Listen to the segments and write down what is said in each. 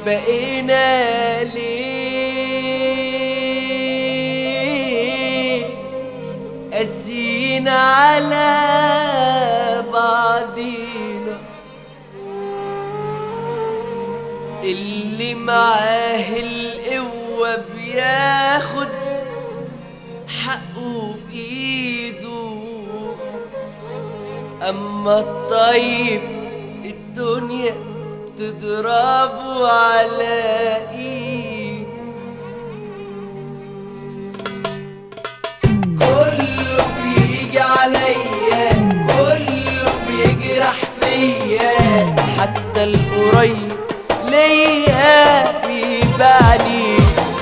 بقينا ليه قاسيين على بعضينا اللي معاه القوة بياخد حقه بإيده أما الطيب الدنيا تضربه على إيده كله بيجي عليا كله بيجرح فيا حتى القريب ليا بيبعني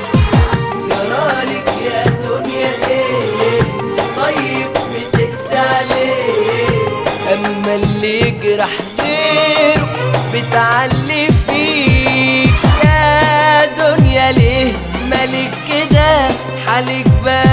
جرالك يا دنيا ايه طيب بتقسى عليه اما اللي يجرح غيره بتعلي فيك يا دنيا ليه مالك كده حالك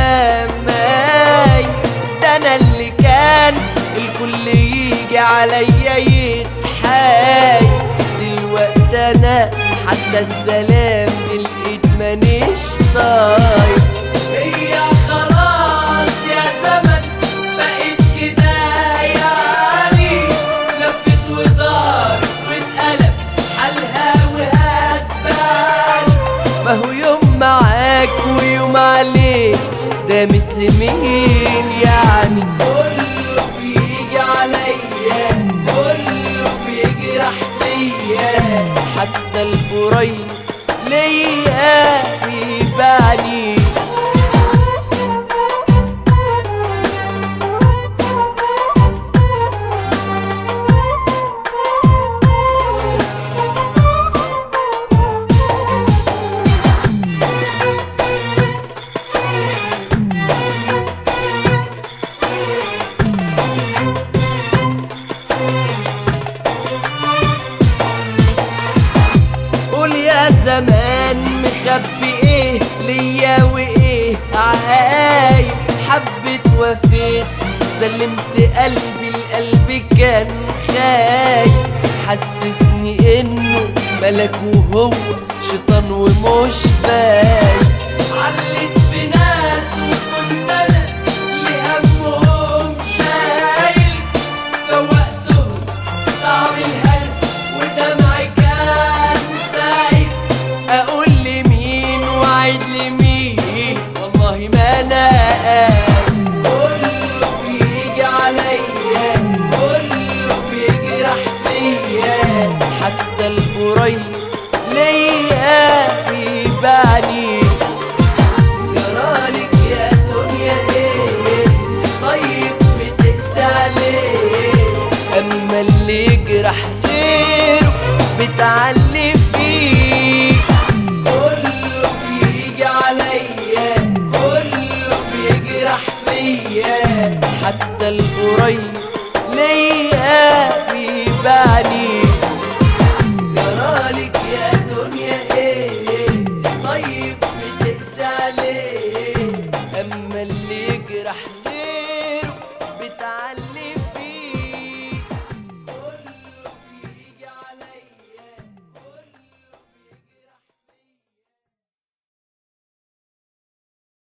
بماي ده انا اللي كان الكل يجي عليا يتحاي دلوقتي انا حتى السلام بالايد مانيش طايق هي خلاص يا زمن بقيت كده يعني لفت ودار واتقلب حالها وهتبان ما هو يوم معاك ويوم عليك ده مثل مين يعني كله بيجي عليا كله بيجرح فيا حتى القريب ليا بيبعني قول يا زمان مخبي ايه ليا وايه عايب حبت وفيت سلمت قلبي القلب كان خايب حسسني انه ملك وهو شيطان ومش باين علت في ناس وكنت انا لهمهم شايل فوقتهم طعم الهنا ودمعي كان سايل اقول لمين واعد لمين والله ما انا قايل كله بيجي عليا كله بيجرح فيا حتى القريب ليا بيبعني جرالك يا دنيا ايه طيب بتقسى عليه اما اللي يجرح غيره بتعلي فيه كله بيجي عليا كله بيجرح فيا حتى القريب ليا بيبعني جرالك يا دنيا ايه طيب بتقسى عليه اما اللي يجرح